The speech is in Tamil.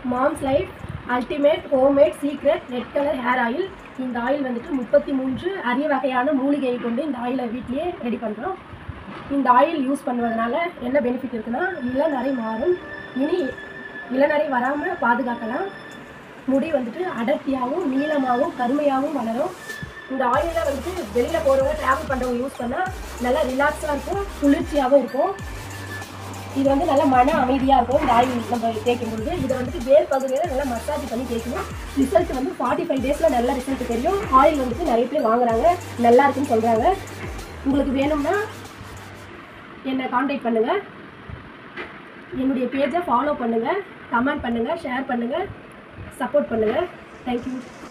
moms life ultimate homemade secret red colour hair oil இந்த ஆயில் வந்துட்டு முப்பத்தி மூன்று அரிய வகையான மூலிகையை கொண்டு இந்த ஆயிலை வீட்லேயே ரெடி பண்ணுறோம் இந்த ஆயில் யூஸ் பண்ணுவதனால என்ன பெனிஃபிட் இருக்குன்னா இளநரை மாறும் இனி இளநரை வராமல் பாதுகாக்கலாம் முடி வந்துட்டு அடர்த்தியாகவும் நீளமாகவும் கருமையாகவும் வளரும் இந்த ஆயிலை வந்துட்டு வெளியில் போகிறவங்க ட்ராவல் பண்ணுறவங்க யூஸ் பண்ணால் நல்லா ரிலாக்ஸாக இருக்கும் குளிர்ச்சியாகவும் இருக்கும் இது வந்து நல்ல மன அமைதியாக இருக்கும் இந்த ஆயில் நம்ம தேய்க்கும் பொழுது இதை வந்துட்டு வேர் பகுதியில் நல்லா மசாஜ் பண்ணி தேய்க்கணும் ரிசல்ட் வந்து ஃபார்ட்டி ஃபைவ் டேஸில் நல்ல ரிசல்ட் தெரியும் ஆயில் வந்துட்டு நிறைய பேர் வாங்குறாங்க நல்லா இருக்குன்னு சொல்கிறாங்க உங்களுக்கு வேணும்னா என்னை காண்டாக்ட் பண்ணுங்கள் என்னுடைய பேஜை ஃபாலோ பண்ணுங்கள் கமெண்ட் பண்ணுங்கள் ஷேர் பண்ணுங்கள் சப்போர்ட் பண்ணுங்கள் தேங்க்யூ